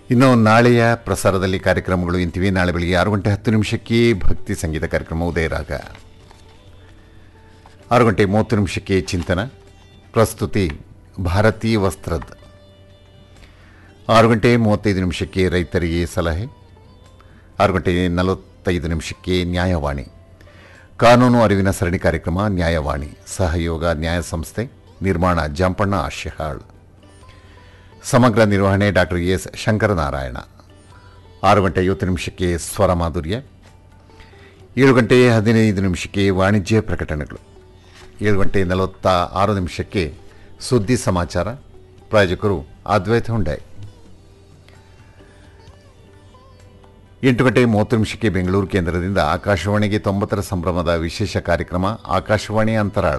ಇನ್ನು ನಾಳೆಯ ಪ್ರಸಾರದಲ್ಲಿ ಕಾರ್ಯಕ್ರಮಗಳು ಇಂತಿವೆ ನಾಳೆ ಬೆಳಿಗ್ಗೆ ಆರು ಗಂಟೆ ಹತ್ತು ನಿಮಿಷಕ್ಕೆ ಭಕ್ತಿ ಸಂಗೀತ ಕಾರ್ಯಕ್ರಮ ಉದಯರಾಗ ಆರು ಗಂಟೆ ಮೂವತ್ತು ನಿಮಿಷಕ್ಕೆ ಚಿಂತನ ಪ್ರಸ್ತುತಿ ಭಾರತೀ ವಸ್ತ್ರದ್ ಆರು ಗಂಟೆ ಮೂವತ್ತೈದು ನಿಮಿಷಕ್ಕೆ ರೈತರಿಗೆ ಸಲಹೆ ಆರು ಗಂಟೆ ನಲವತ್ತೈದು ನಿಮಿಷಕ್ಕೆ ನ್ಯಾಯವಾಣಿ ಕಾನೂನು ಅರಿವಿನ ಸರಣಿ ಕಾರ್ಯಕ್ರಮ ನ್ಯಾಯವಾಣಿ ಸಹಯೋಗ ನ್ಯಾಯ ಸಂಸ್ಥೆ ನಿರ್ಮಾಣ ಜಾಂಪಣ್ಣ ಆಶಿಹಾಳ್ ಸಮಗ್ರ ನಿರ್ವಹಣೆ ಡಾಕ್ಟರ್ ಎಸ್ ಶಂಕರನಾರಾಯಣ ಆರು ಗಂಟೆ ಐವತ್ತು ನಿಮಿಷಕ್ಕೆ ಸ್ವರ ಮಾಧುರ್ಯ ಏಳು ಗಂಟೆ ಹದಿನೈದು ನಿಮಿಷಕ್ಕೆ ವಾಣಿಜ್ಯ ಪ್ರಕಟಣೆಗಳು ಏಳು ಗಂಟೆ ನಲವತ್ತ ಆರು ನಿಮಿಷಕ್ಕೆ ಸುದ್ದಿ ಸಮಾಚಾರ ಪ್ರಾಯೋಜಕರು ಅದ್ವೈತ ಹುಂಡೈ ಎಂಟು ಗಂಟೆ ಮೂವತ್ತು ನಿಮಿಷಕ್ಕೆ ಬೆಂಗಳೂರು ಕೇಂದ್ರದಿಂದ ಆಕಾಶವಾಣಿಗೆ ತೊಂಬತ್ತರ ಸಂಭ್ರಮದ ವಿಶೇಷ ಕಾರ್ಯಕ್ರಮ ಆಕಾಶವಾಣಿ ಅಂತರಾಳ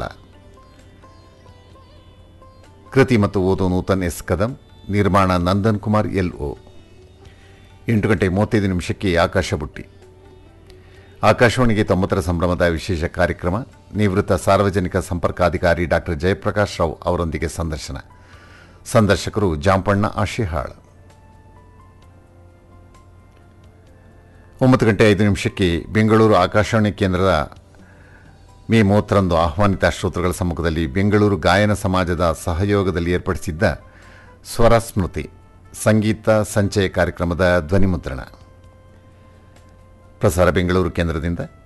ಕೃತಿ ಮತ್ತು ಓದು ನೂತನ್ ಎಸ್ ಕದಂ ನಿರ್ಮಾಣ ನಂದನ್ ಕುಮಾರ್ ಎಲ್ ಒ ಎಂಟು ಗಂಟೆ ಮೂವತ್ತೈದು ನಿಮಿಷಕ್ಕೆ ಆಕಾಶ ಬುಟ್ಟಿ ಆಕಾಶವಾಣಿಗೆ ತೊಂಬತ್ತರ ಸಂಭ್ರಮದ ವಿಶೇಷ ಕಾರ್ಯಕ್ರಮ ನಿವೃತ್ತ ಸಾರ್ವಜನಿಕ ಸಂಪರ್ಕಾಧಿಕಾರಿ ಡಾಕ್ಟರ್ ಜಯಪ್ರಕಾಶ್ ರಾವ್ ಅವರೊಂದಿಗೆ ಸಂದರ್ಶನ ಸಂದರ್ಶಕರು ಜಾಂಪಣ್ಣ ಆಶಿಹಾಳ್ ಒಂಬತ್ತು ಗಂಟೆ ಐದು ನಿಮಿಷಕ್ಕೆ ಬೆಂಗಳೂರು ಆಕಾಶವಾಣಿ ಕೇಂದ್ರದ ಮೇ ಮೂವತ್ತರಂದು ಆಹ್ವಾನಿತ ಶ್ರೋತೃಗಳ ಸಮ್ಮುಖದಲ್ಲಿ ಬೆಂಗಳೂರು ಗಾಯನ ಸಮಾಜದ ಸಹಯೋಗದಲ್ಲಿ ಏರ್ಪಡಿಸಿದ್ದ ಸ್ವರ ಸ್ಮೃತಿ ಸಂಗೀತ ಸಂಚಯ ಕಾರ್ಯಕ್ರಮದ ಧ್ವನಿಮುದ್ರಣ ಪ್ರಸಾರ ಬೆಂಗಳೂರು ಕೇಂದ್ರದಿಂದ